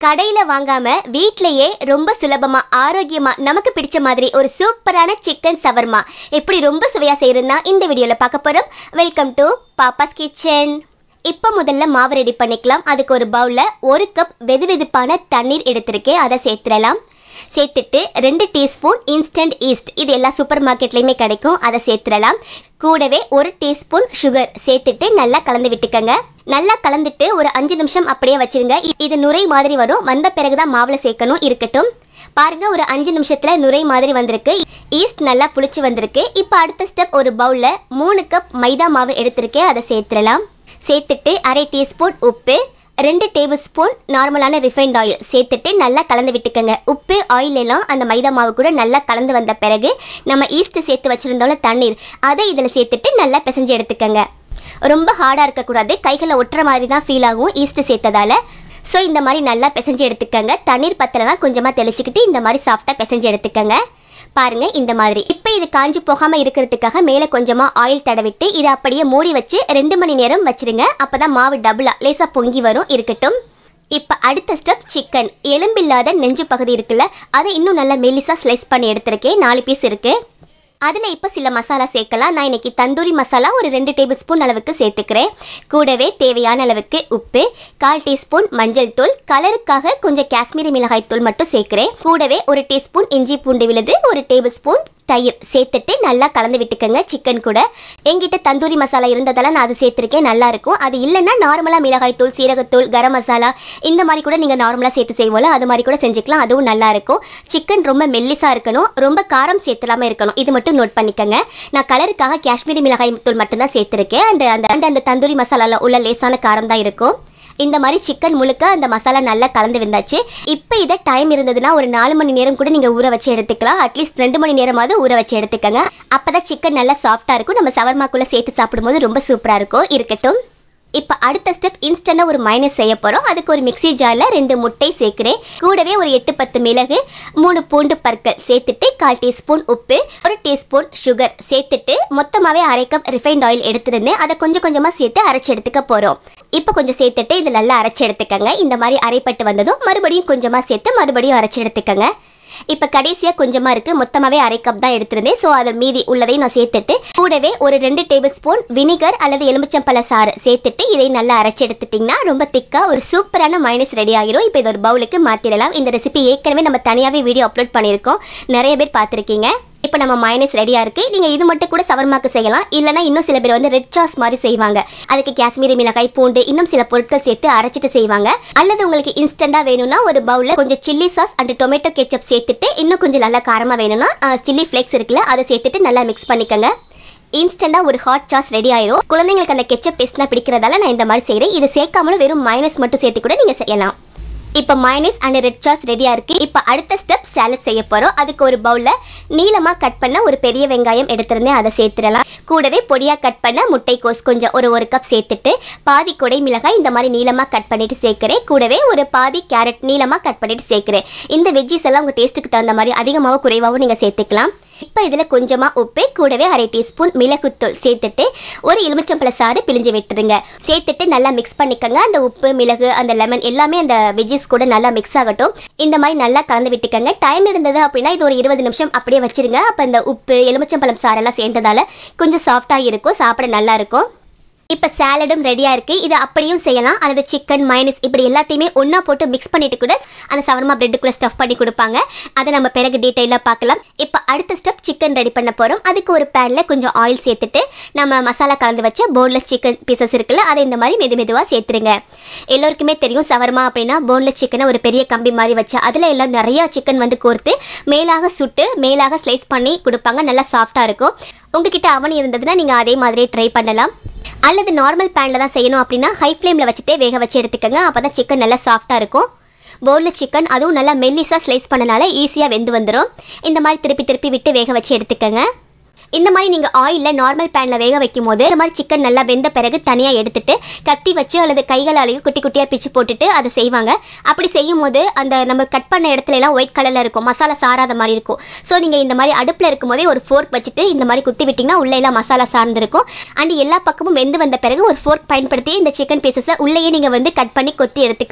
கடையில வாங்காம வீட்லயே ரொம்ப சுலபமா ஆரோக்கியமா நமக்கு பிடிச்ச மாதிரி ஒரு சூப்பரான சிக்கன் சவர்மா எப்படி ரொம்ப சுவையா செய்யறதுன்னா இந்த வீடியோல பார்க்க போறோம் வெல்கம் டு பாப்பாஸ் கிச்சன் இப்போ முதல்ல மாவு ரெடி பண்ணிக்கலாம் அதுக்கு ஒரு பவுல்ல ஒரு கப் வெது வெதுப்பான தண்ணீர் எடுத்திருக்கேன் அதை சேர்த்துடலாம் சேர்த்துட்டு ரெண்டு டீஸ்பூன் இன்ஸ்டன்ட் ஈஸ்ட் இது எல்லா சூப்பர் மார்க்கெட்லையுமே கிடைக்கும் அதை சேர்த்துடலாம் கூடவே ஒரு டீஸ்பூன் சுகர் சேர்த்துட்டு நல்லா கலந்து விட்டுக்கங்க நல்லா கலந்துட்டு ஒரு அஞ்சு நிமிஷம் அப்படியே வச்சிருங்க இ- இது நுரை மாதிரி வரும் வந்த பிறகுதான் மாவுல சேர்க்கணும் இருக்கட்டும் பாருங்க ஒரு அஞ்சு நிமிஷத்துல நுரை மாதிரி வந்திருக்கு ஈஸ்ட் நல்லா புளிச்சு வந்திருக்கு இப்போ அடுத்த ஸ்டெப் ஒரு பவுல்ல மூணு கப் மைதா மாவு எடுத்திருக்கேன் அதை சேர்த்துடலாம் சேர்த்துட்டு அரை டீஸ்பூன் உப்பு ரெண்டு டேபிள் ஸ்பூன் நார்மலான ரிஃபைண்ட் ஆயில் சேர்த்துட்டு நல்லா கலந்து விட்டுக்கோங்க உப்பு ஆயில் எல்லாம் அந்த மைதா மாவு கூட நல்லா கலந்து வந்த பிறகு நம்ம ஈஸ்ட் சேர்த்து வச்சிருந்தோம்ல தண்ணீர் அதை இதில் சேர்த்துட்டு நல்லா பிசைஞ்சு எடுத்துக்கோங்க ரொம்ப ஹார்டாக இருக்கக்கூடாது கைகளை ஒட்டுற மாதிரி தான் ஃபீல் ஆகும் ஈஸ்ட் சேர்த்ததால ஸோ இந்த மாதிரி நல்லா பிசைஞ்சு எடுத்துக்கோங்க தண்ணீர் பத்தலைனா கொஞ்சமாக தெளிச்சுக்கிட்டு இந்த மாதிரி சாஃப்டாக பிசைஞ்சு எடுத்துக்கோங்க பாருங்க இந்த மாதிரி இப்போ இது காஞ்சி போகாம இருக்கிறதுக்காக மேலே கொஞ்சமா ஆயில் தடவிட்டு இதை அப்படியே மூடி வச்சு ரெண்டு மணி நேரம் வச்சிருங்க அப்பதான் மாவு டபுளா லேசா பொங்கி வரும் இருக்கட்டும் இப்போ அடுத்த ஸ்டெப் சிக்கன் எலும்பில்லாத நெஞ்சு பகுதி இருக்குல்ல அதை இன்னும் நல்லா மெல்லிசா ஸ்லைஸ் பண்ணி எடுத்திருக்கேன் நாலு பீஸ் இருக்கு அதில் இப்போ சில மசாலா சேர்க்கலாம் நான் இன்னைக்கு தந்தூரி மசாலா ஒரு ரெண்டு டேபிள் ஸ்பூன் அளவுக்கு சேர்த்துக்கிறேன் கூடவே தேவையான அளவுக்கு உப்பு கால் டீஸ்பூன் மஞ்சள் தூள் கலருக்காக கொஞ்சம் காஷ்மீரி மிளகாய் தூள் மட்டும் சேர்க்கிறேன் கூடவே ஒரு டீஸ்பூன் இஞ்சி பூண்டு விழுது ஒரு டேபிள் ஸ்பூன் தயிர் சேர்த்துட்டு நல்லா கலந்து விட்டுக்கோங்க சிக்கன் கூட என்கிட்ட தந்தூரி மசாலா இருந்ததால நான் அது சேர்த்துருக்கேன் நல்லா இருக்கும் அது இல்லைன்னா நார்மலாக மிளகாய் தூள் சீரகத்தூள் கரம் மசாலா இந்த மாதிரி கூட நீங்கள் நார்மலாக சேர்த்து செய்வோம்ல அது மாதிரி கூட செஞ்சுக்கலாம் அதுவும் நல்லா இருக்கும் சிக்கன் ரொம்ப மெல்லிசா இருக்கணும் ரொம்ப காரம் சேர்த்துலாம இருக்கணும் இது மட்டும் நோட் பண்ணிக்கோங்க நான் கலருக்காக காஷ்மீரி மிளகாய் தூள் மட்டும் தான் சேர்த்துருக்கேன் அந்த அந்த அந்த அந்த தந்தூரி மசாலால உள்ள லேசான காரம் தான் இருக்கும் இந்த மாதிரி சிக்கன் முழுக்க அந்த மசாலா நல்லா கலந்து வந்தாச்சு இப்போ இதை டைம் இருந்ததுன்னா ஒரு நாலு மணி நேரம் கூட நீங்கள் ஊற வச்சு எடுத்துக்கலாம் அட்லீஸ்ட் ரெண்டு மணி நேரமாவது ஊற வச்சு எடுத்துக்கங்க அப்பதான் சிக்கன் நல்லா சாஃப்டாக இருக்கும் நம்ம சவர்மாக்குள்ளே சேர்த்து சாப்பிடும்போது ரொம்ப சூப்பராக இருக்கும் இருக்கட்டும் இப்போ அடுத்த ஸ்டெப் இன்ஸ்டன்டாக ஒரு மைனஸ் செய்ய போகிறோம் அதுக்கு ஒரு மிக்ஸி ஜாரில் ரெண்டு முட்டை சேர்க்குறேன் கூடவே ஒரு எட்டு பத்து மிளகு மூணு பூண்டு பற்கள் சேர்த்துட்டு கால் டீஸ்பூன் உப்பு ஒரு டீஸ்பூன் சுகர் சேர்த்துட்டு மொத்தமாகவே அரை கப் ரிஃபைண்ட் ஆயில் எடுத்திருந்தேன் அதை கொஞ்சம் கொஞ்சமாக சேர்த்து அரைச்சி எடுத்துக்க போகிறோம் இப்போ கொஞ்சம் சேர்த்துட்டு இது நல்லா அரைச்சி எடுத்துக்கங்க இந்த மாதிரி அரைப்பட்டு வந்ததும் மறுபடியும் கொஞ்சமாக சேர்த்து மறுபடியும் அரைச்சி எடுத்துக்கங்க இப்போ கடைசியாக கொஞ்சமாக இருக்குது மொத்தமாகவே அரை கப் தான் எடுத்திருந்தேன் ஸோ அதை மீதி உள்ளதையும் நான் சேர்த்துட்டு கூடவே ஒரு ரெண்டு டேபிள் ஸ்பூன் வினிகர் அல்லது எலுமிச்சம்பழ சாறு சேர்த்துட்டு இதை நல்லா அரைச்சி எடுத்துட்டிங்கன்னா ரொம்ப திக்காக ஒரு சூப்பரான மைனஸ் ரெடி ஆகிரும் இப்போ இது ஒரு பவுலுக்கு மாற்றிடலாம் இந்த ரெசிபி ஏற்கனவே நம்ம தனியாகவே வீடியோ அப்லோட் பண்ணியிருக்கோம் நிறைய பேர் பார்த்துருக்கீங்க இப்போ நம்ம மைனஸ் ரெடியாக இருக்குது நீங்கள் இது மட்டும் கூட சவர்மாக்கு செய்யலாம் இல்லைனா இன்னும் சில பேர் வந்து ரெட் சாஸ் மாதிரி செய்வாங்க அதுக்கு காஷ்மீரி மிளகாய் பூண்டு இன்னும் சில பொருட்கள் சேர்த்து அரைச்சிட்டு செய்வாங்க அல்லது உங்களுக்கு இன்ஸ்டண்ட்டாக வேணும்னா ஒரு பவுலில் கொஞ்சம் chilli sauce and tomato ketchup சேர்த்துட்டு இன்னும் கொஞ்சம் நல்லா காரமாக வேணும்னா சில்லி ஃப்ளேக்ஸ் இருக்குல்ல அதை சேர்த்துட்டு நல்லா மிக்ஸ் பண்ணிக்கோங்க இன்ஸ்டண்டாக ஒரு ஹாட் சாஸ் ரெடி ஆயிரும் குழந்தைங்களுக்கு அந்த கெச்சப் டேஸ்ட்லாம் பிடிக்கிறதால நான் இந்த மாதிரி செய்கிறேன் இது சேர்க்காமலும் வெறும் மைனஸ் மட்டும் சேர்த்து கூட நீங்கள் செய்யலாம் இப்போ மைனஸ் அண்ட் ரெட் சாஸ் ரெடியாக இருக்குது இப்போ அடுத்த ஸ்டெப் சாலட் செய்ய போகிறோம் அதுக்கு ஒரு பவுலில் நீளமாக கட் பண்ண ஒரு பெரிய வெங்காயம் எடுத்திருந்தேன் அதை சேர்த்துடலாம் கூடவே பொடியாக கட் பண்ண முட்டைக்கோஸ் கொஞ்சம் ஒரு ஒரு கப் சேர்த்துட்டு பாதி கொடை மிளகாய் இந்த மாதிரி நீளமாக கட் பண்ணிட்டு சேர்க்கிறேன் கூடவே ஒரு பாதி கேரட் நீளமாக கட் பண்ணிட்டு சேர்க்கிறேன் இந்த வெஜ்ஜிஸ் எல்லாம் உங்கள் டேஸ்ட்டுக்கு தகுந்த மாதிரி அதிகமாகவும் குறைவாகவும் நீங்கள் சேர்த்துக்கலாம் இப்போ இதில் கொஞ்சமாக உப்பு கூடவே அரை டீஸ்பூன் மிளகுத்தூள் சேர்த்துட்டு ஒரு எலுமிச்சம்பழ சாறு பிழிஞ்சு விட்டுருங்க சேர்த்துட்டு நல்லா மிக்ஸ் பண்ணிக்கோங்க அந்த உப்பு மிளகு அந்த லெமன் எல்லாமே அந்த வெஜ்ஜஸ் கூட நல்லா மிக்ஸ் ஆகட்டும் இந்த மாதிரி நல்லா கலந்து விட்டுக்கோங்க டைம் இருந்தது அப்படின்னா இது ஒரு இருபது நிமிஷம் அப்படியே வச்சிருங்க அப்போ இந்த உப்பு எலுமிச்சம்பழம் சாரெல்லாம் சேர்ந்ததால கொஞ்சம் சாஃப்டாக இருக்கும் சாப்பிட நல்லா இருக்கும் இப்போ சாலடும் ரெடியாக இருக்குது இதை அப்படியும் செய்யலாம் அல்லது சிக்கன் மைனஸ் இப்படி எல்லாத்தையுமே ஒன்றா போட்டு மிக்ஸ் பண்ணிட்டு கூட அந்த சவர்மா பிரெட்டுக்குள்ளே ஸ்டஃப் பண்ணி கொடுப்பாங்க அதை நம்ம பிறகு டீட்டெயிலாக பார்க்கலாம் இப்போ அடுத்த ஸ்டெப் சிக்கன் ரெடி பண்ண போகிறோம் அதுக்கு ஒரு பேனில் கொஞ்சம் ஆயில் சேர்த்துட்டு நம்ம மசாலா கலந்து வச்ச போன்லெஸ் சிக்கன் பீசஸ் இருக்குல்ல அதை இந்த மாதிரி மெது மெதுவாக சேர்த்துருங்க எல்லோருக்குமே தெரியும் சவர்மா அப்படின்னா போன்லெஸ் சிக்கனை ஒரு பெரிய கம்பி மாதிரி வச்சு அதில் எல்லாம் நிறையா சிக்கன் வந்து கோர்த்து மேலாக சுட்டு மேலாக ஸ்லைஸ் பண்ணி கொடுப்பாங்க நல்லா சாஃப்டாக இருக்கும் உங்ககிட்ட அவன் இருந்ததுன்னா நீங்கள் அதே மாதிரியே ட்ரை பண்ணலாம் அல்லது நார்மல் பேனில் தான் செய்யணும் அப்படின்னா ஹை ஃப்ளேமில் வச்சுட்டே வேக வச்சு எடுத்துக்கோங்க அப்போ தான் சிக்கன் நல்லா சாஃப்டாக இருக்கும் போர்டில் சிக்கன் அதுவும் நல்லா மெல்லிஸாக ஸ்லைஸ் பண்ணனால ஈஸியாக வெந்து வந்துடும் இந்த மாதிரி திருப்பி திருப்பி விட்டு வேக வச்சு எடுத்துக்கோங்க இந்த மாதிரி நீங்கள் ஆயிலில் நார்மல் பேனில் வேக வைக்கும் போது இந்த மாதிரி சிக்கன் நல்லா வெந்த பிறகு தனியாக எடுத்துட்டு கத்தி வச்சு அல்லது கைகளாலேயும் குட்டி குட்டியாக பிச்சு போட்டுட்டு அதை செய்வாங்க அப்படி செய்யும் போது அந்த நம்ம கட் பண்ண இடத்துல எல்லாம் ஒயிட் கலரில் இருக்கும் மசாலா சாராத மாதிரி இருக்கும் ஸோ நீங்கள் இந்த மாதிரி அடுப்பில் இருக்கும் போதே ஒரு ஃபோர்க் வச்சுட்டு இந்த மாதிரி குத்தி விட்டிங்கன்னா உள்ளே எல்லாம் மசாலா சார்ந்திருக்கும் அண்ட் எல்லா பக்கமும் வெந்து வந்த பிறகு ஒரு ஃபோர்க் பயன்படுத்தி இந்த சிக்கன் பீசஸை உள்ளேயே நீங்கள் வந்து கட் பண்ணி கொத்தி எடுத்துக்கலாம்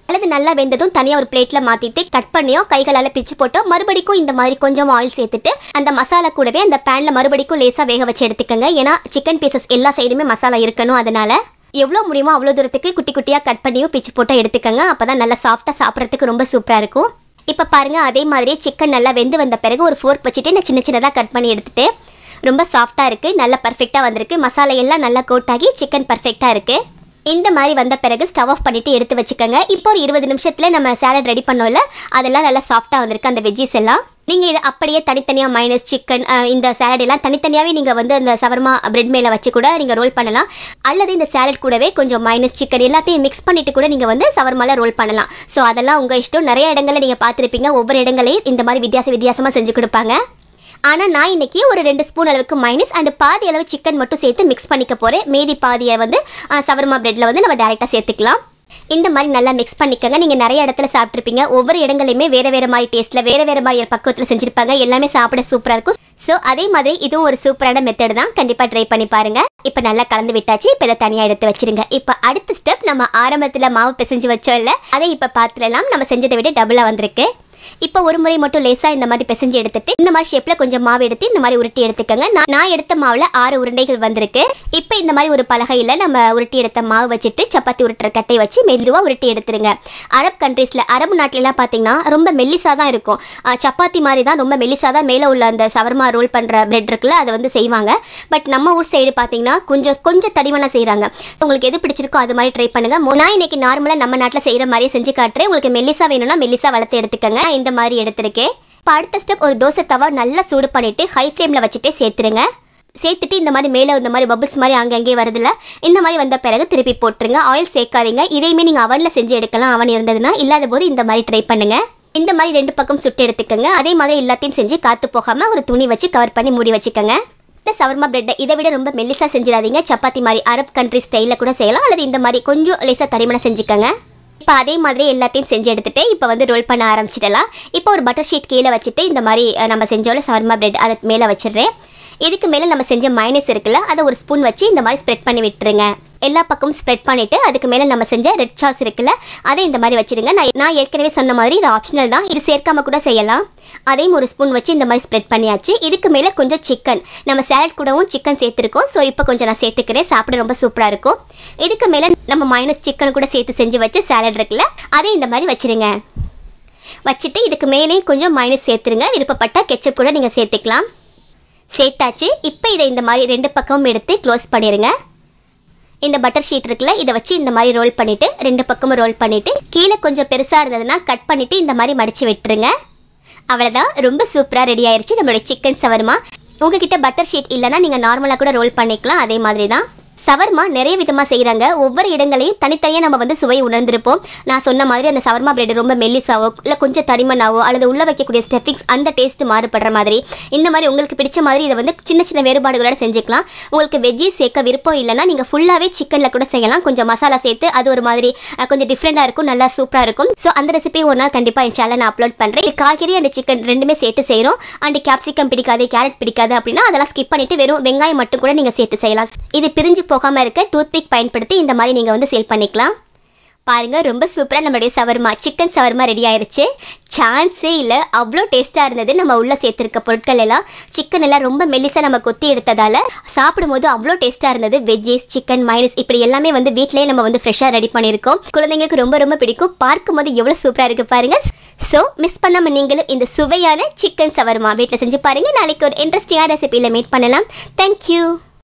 அல்லது நல்லா வெந்ததும் தனியாக ஒரு பிளேட்ல மாத்திட்டு கட் பண்ணியோ கைகளால் பிச்சு போட்டோ மறுபடிக்கும் இந்த மாதிரி கொஞ்சம் ஆயில் சேர்த்துட்டு அந்த மசாலா கூடவே அந்த பேன்ல மறுபடிக்கும் லேசா வேக வச்சு எடுத்துக்கோங்க ஏன்னா சிக்கன் பீசஸ் எல்லா சைடுமே மசாலா இருக்கணும் அதனால எவ்வளோ முடியுமோ அவ்வளோ தூரத்துக்கு குட்டி குட்டியாக கட் பண்ணியும் பிச்சு போட்டோ எடுத்துக்கோங்க அப்போ தான் நல்லா சாஃப்டாக சாப்பிட்றதுக்கு ரொம்ப சூப்பராக இருக்கும் இப்போ பாருங்க அதே மாதிரி சிக்கன் நல்லா வெந்து வந்த பிறகு ஒரு ஃபோர்க் வச்சுட்டு நான் சின்ன சின்னதாக கட் பண்ணி எடுத்துட்டு ரொம்ப சாஃப்டாக இருக்குது நல்லா பர்ஃபெக்டாக வந்திருக்கு மசாலா எல்லாம் நல்லா கோட் ஆகி சிக்கன் பர்ஃபெக்டாக இருக்குது இந்த மாதிரி வந்த பிறகு ஸ்டவ் ஆஃப் பண்ணிட்டு எடுத்து வச்சுக்கோங்க இப்போ ஒரு இருபது நிமிஷத்துல நம்ம சாலட் ரெடி பண்ணோம்ல அதெல்லாம் நல்லா சாஃப்டா வந்திருக்கு அந்த வெஜ்ஜீஸ் எல்லாம் நீங்க இதை அப்படியே தனித்தனியா மைனஸ் சிக்கன் இந்த சாலட் எல்லாம் தனித்தனியாவே நீங்க வந்து அந்த சவர்மா பிரெட் மேல வச்சு கூட நீங்க ரோல் பண்ணலாம் அல்லது இந்த சாலட் கூடவே கொஞ்சம் மைனஸ் சிக்கன் எல்லாத்தையும் மிக்ஸ் பண்ணிட்டு கூட நீங்க வந்து சவர்மால ரோல் பண்ணலாம் ஸோ அதெல்லாம் உங்க இஷ்டம் நிறைய இடங்கள்ல நீங்க பார்த்துருப்பீங்க ஒவ்வொரு இடங்களையும் இந்த மாதிரி வித்தியாச வித்தியாசமா செஞ்சு கொடுப்பாங்க ஆனால் நான் இன்னைக்கு ஒரு ரெண்டு ஸ்பூன் அளவுக்கு மைனஸ் அண்ட் பாதி அளவு சிக்கன் மட்டும் சேர்த்து மிக்ஸ் பண்ணிக்க போகிறேன் மீதி பாதியை வந்து சவர்மா பிரெட்டில் வந்து நம்ம டேரெக்டாக சேர்த்துக்கலாம் இந்த மாதிரி நல்லா மிக்ஸ் பண்ணிக்கோங்க நீங்கள் நிறைய இடத்துல சாப்பிட்ருப்பீங்க ஒவ்வொரு இடங்களையுமே வேறு வேறு மாதிரி டேஸ்ட்டில் வேறு வேறு மாதிரி பக்குவத்தில் செஞ்சுருப்பாங்க எல்லாமே சாப்பிட சூப்பராக இருக்கும் ஸோ அதே மாதிரி இதுவும் ஒரு சூப்பரான மெத்தட் தான் கண்டிப்பாக ட்ரை பண்ணி பாருங்க இப்போ நல்லா கலந்து விட்டாச்சு இப்போ இதை தனியாக எடுத்து வச்சிருங்க இப்போ அடுத்த ஸ்டெப் நம்ம ஆரம்பத்தில் மாவு பிசைஞ்சு வச்சோம் இல்லை அதை இப்போ பார்த்துடலாம் நம்ம செஞ்சதை விட டபுளாக வந்திருக்கு இப்போ ஒரு முறை மட்டும் லேசா இந்த மாதிரி பிசைஞ்சு எடுத்துட்டு இந்த மாதிரி ஷேப்ல கொஞ்சம் மாவு எடுத்து இந்த மாதிரி உருட்டி எடுத்துக்கோங்க நான் நான் எடுத்த மாவுல ஆறு உருண்டைகள் வந்திருக்கு இப்போ இந்த மாதிரி ஒரு பலகையில நம்ம உருட்டி எடுத்த மாவு வச்சுட்டு சப்பாத்தி உருட்டுற கட்டை வச்சு மெதுவா உருட்டி எடுத்துருங்க அரப் கண்ட்ரீஸ்ல அரபு நாட்டுல எல்லாம் பாத்தீங்கன்னா ரொம்ப மெல்லிசா தான் இருக்கும் அஹ் சப்பாத்தி மாதிரி தான் ரொம்ப மெல்லிசா தான் மேல உள்ள அந்த சவர்மா ரோல் பண்ற பிரெட் இருக்குல்ல அதை வந்து செய்வாங்க பட் நம்ம ஊர் சைடு பாத்தீங்கன்னா கொஞ்சம் கொஞ்சம் தடிமனா செய்றாங்க உங்களுக்கு எது பிடிச்சிருக்கோ அது மாதிரி ட்ரை பண்ணுங்க மொ- நான் இன்னைக்கு நார்மலா நம்ம நாட்டுல செய்யற மாதிரியே செஞ்சு காட்டுறேன் உங்களுக்கு மெல்லிசா வேணும்னா மெல்லிசா வளர்த்து எடுத்துக்கங்க நான் இந்த மாதிரி எடுத்திருக்கேன் இப்போ அடுத்த ஸ்டெப் ஒரு தோசை தவா நல்லா சூடு பண்ணிட்டு ஹை ஃப்ளேம்ல வச்சுட்டே சேர்த்துருங்க சேர்த்துட்டு இந்த மாதிரி மேலே இந்த மாதிரி பபிள்ஸ் மாதிரி அங்கங்கே வருதுல்ல இந்த மாதிரி வந்த பிறகு திருப்பி போட்டுருங்க ஆயில் சேர்க்காதீங்க இதையுமே நீங்கள் அவனில் செஞ்சு எடுக்கலாம் அவன் இருந்ததுன்னா இல்லாத போது இந்த மாதிரி ட்ரை பண்ணுங்க இந்த மாதிரி ரெண்டு பக்கம் சுட்டு எடுத்துக்கோங்க அதே மாதிரி எல்லாத்தையும் செஞ்சு காத்து போகாம ஒரு துணி வச்சு கவர் பண்ணி மூடி வச்சுக்கோங்க இந்த சவர்மா பிரெட்டை இதை விட ரொம்ப மெல்லிசா செஞ்சிடாதீங்க சப்பாத்தி மாதிரி அரப் கண்ட்ரி ஸ்டைலில் கூட செய்யலாம் அல்லது இந்த மாதிரி கொஞ்சம் லேசாக தடிமனை செஞ்சுக்கோங்க இப்போ அதே மாதிரி எல்லாத்தையும் செஞ்சு எடுத்துட்டு இப்போ வந்து ரோல் பண்ண ஆரம்பிச்சிடலாம் இப்போ ஒரு பட்டர் ஷீட் கீழே வச்சுட்டு இந்த மாதிரி அஹ், நம்ம செஞ்சோல சவர்மா பிரெட் அதை மேலே வச்சிடுறேன் இதுக்கு மேலே நம்ம செஞ்ச மைனஸ் இருக்குல்ல அதை ஒரு ஸ்பூன் வச்சு இந்த மாதிரி ஸ்ப்ரெட் பண்ணி விட்டுருங்க எல்லா பக்கமும் ஸ்ப்ரெட் பண்ணிட்டு அதுக்கு மேலே நம்ம செஞ்ச ரெட் சாஸ் இருக்குல்ல அதை இந்த மாதிரி வச்சிருங்க நான் நான் ஏற்கனவே சொன்ன மாதிரி இது ஆப்ஷனல் தான் இது சேர்க்காம கூட செய்யலாம் அதையும் ஒரு ஸ்பூன் வச்சு இந்த மாதிரி ஸ்ப்ரெட் பண்ணியாச்சு இதுக்கு மேலே கொஞ்சம் சிக்கன் நம்ம சேலட் கூடவும் சிக்கன் சேர்த்துருக்கோம் ஸோ இப்போ கொஞ்சம் நான் சேர்த்துக்கிறேன் சாப்பிட ரொம்ப சூப்பராக இருக்கும் இதுக்கு மேலே நம்ம மைனஸ் சிக்கன் கூட சேர்த்து செஞ்சு வச்சு சேலட் இருக்குல்ல அதை இந்த மாதிரி வச்சிருங்க வச்சுட்டு இதுக்கு மேலேயும் கொஞ்சம் மைனஸ் சேர்த்துருங்க விருப்பப்பட்ட கெச்சப் கூட நீங்கள் சேர்த்துக்கலாம் சேர்த்தாச்சு இப்போ இதை இந்த மாதிரி ரெண்டு பக்கமும் எடுத்து க்ளோஸ் பண்ணிடுங்க இந்த பட்டர் ஷீட் இருக்குல்ல இதை வச்சு இந்த மாதிரி ரோல் பண்ணிட்டு ரெண்டு பக்கமும் ரோல் பண்ணிட்டு கீழே கொஞ்சம் பெருசாக இருந்ததுன்னா கட் பண்ணிட்டு இந்த மாதிரி மடிச்சு விட்டுருங்க அவ்வளோதான் ரொம்ப சூப்பராக ரெடி ஆயிருச்சு நம்மளுடைய சிக்கன் சவர்மா உங்ககிட்ட பட்டர் ஷீட் இல்லைன்னா நீங்கள் நார்மலாக கூட ரோல் பண்ணிக்கலாம் அதே மாதிரி தான் சவர்மா நிறைய விதமாக செய்கிறாங்க ஒவ்வொரு இடங்களையும் தனித்தனியாக நம்ம வந்து சுவை உணர்ந்திருப்போம் நான் சொன்ன மாதிரி அந்த சவர்மா பிரெட் ரொம்ப மெல்லிசாவோ இல்லை கொஞ்சம் தடிமனாவோ அல்லது உள்ள வைக்கக்கூடிய ஸ்டெஃபிங்ஸ் அந்த டேஸ்ட் மாறுபடுற மாதிரி இந்த மாதிரி உங்களுக்கு பிடிச்ச மாதிரி இதை வந்து சின்ன சின்ன வேறுபாடுகளோட செஞ்சுக்கலாம் உங்களுக்கு வெஜ்ஜீஸ் சேர்க்க விருப்பம் இல்லைன்னா நீங்கள் ஃபுல்லாகவே சிக்கனில் கூட செய்யலாம் கொஞ்சம் மசாலா சேர்த்து அது ஒரு மாதிரி அஹ், கொஞ்சம் டிஃப்ரெண்டாக இருக்கும் நல்லா சூப்பராக இருக்கும் ஸோ அந்த ரெசிபி ஒரு நாள் கண்டிப்பாக என் சேனல் நான் அப்லோட் பண்ணுறேன் இது காய்கறி அண்ட் சிக்கன் ரெண்டுமே சேர்த்து செய்கிறோம் அண்ட் கேப்சிகம் பிடிக்காது கேரட் பிடிக்காது அப்படின்னா அதெல்லாம் ஸ்கிப் பண்ணிட்டு வெறும் வெங்காயம் மட்டும் கூட நீங்கள் சேர்த்து செய்யலாம் இது பிரிஞ்சு போகாமல் இருக்க டூத்பிக் பயன்படுத்தி இந்த மாதிரி நீங்கள் வந்து சேல் பண்ணிக்கலாம் பாருங்க ரொம்ப சூப்பராக நம்மளுடைய சவர்மா சிக்கன் சவர்மா ரெடி ஆயிருச்சு சான்ஸே இல்லை அவ்வளோ டேஸ்ட்டாக இருந்தது நம்ம உள்ள சேர்த்துருக்க பொருட்கள் எல்லாம் சிக்கன் எல்லாம் ரொம்ப மெல்லிசா நம்ம கொத்தி எடுத்ததால சாப்பிடும்போது அவ்வளோ டேஸ்ட்டாக இருந்தது வெஜ்ஜீஸ் சிக்கன் மைனஸ் இப்படி எல்லாமே வந்து வீட்டிலேயே நம்ம வந்து ஃப்ரெஷ்ஷாக ரெடி பண்ணியிருக்கோம் குழந்தைங்களுக்கு ரொம்ப ரொம்ப பிடிக்கும் பார்க்கும்போது எவ்வளோ சூப்பராக இருக்கு பாருங்க ஸோ மிஸ் பண்ணாம நீங்களும் இந்த சுவையான சிக்கன் சவர்மா வீட்டில் செஞ்சு பாருங்க நாளைக்கு ஒரு இன்ட்ரெஸ்டிங்கான ரெசிபியில் மீட் பண்ணலாம் தேங்க்யூ